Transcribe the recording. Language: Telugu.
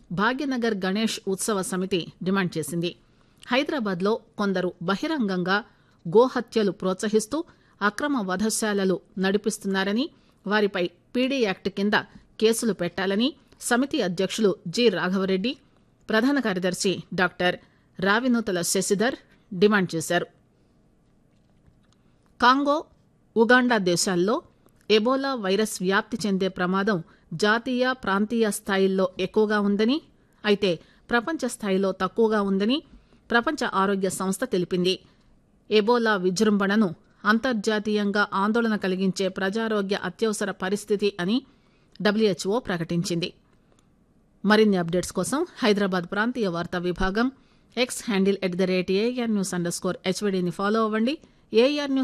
భాగ్యనగర్ గణేష్ ఉత్సవ సమితి డిమాండ్ చేసింది హైదరాబాద్లో కొందరు బహిరంగంగా గోహత్యలు ప్రోత్సహిస్తూ అక్రమ వధశాలలు నడిపిస్తున్నారని వారిపై పీడీ యాక్ట్ కింద కేసులు పెట్టాలని సమితి అధ్యక్షులు జి రాఘవరెడ్డి ప్రధాన కార్యదర్శి డాక్టర్ రావినూతల శశిధర్ డిమాండ్ చేశారు కాంగో ఉగాండా దేశాల్లో ఎబోలా వైరస్ వ్యాప్తి చెందే ప్రమాదం జాతీయ ప్రాంతీయ స్థాయిల్లో ఎక్కువగా ఉందని అయితే ప్రపంచ స్థాయిలో తక్కువగా ఉందని ప్రపంచ ఆరోగ్య సంస్థ తెలిపింది ఎబోలా విజృంభణను అంతర్జాతీయంగా ఆందోళన కలిగించే ప్రజారోగ్య అత్యవసర పరిస్థితి అని డబ్ల్యూహెచ్ఓ ప్రకటించింది మరిన్ని అప్డేట్స్ కోసం హైదరాబాద్ ప్రాంతీయ వార్తా విభాగం X handle at the rate A R news underscore హెచ్వీడీని ఫాలో అవ్వండి ఏఆర్ న్యూస్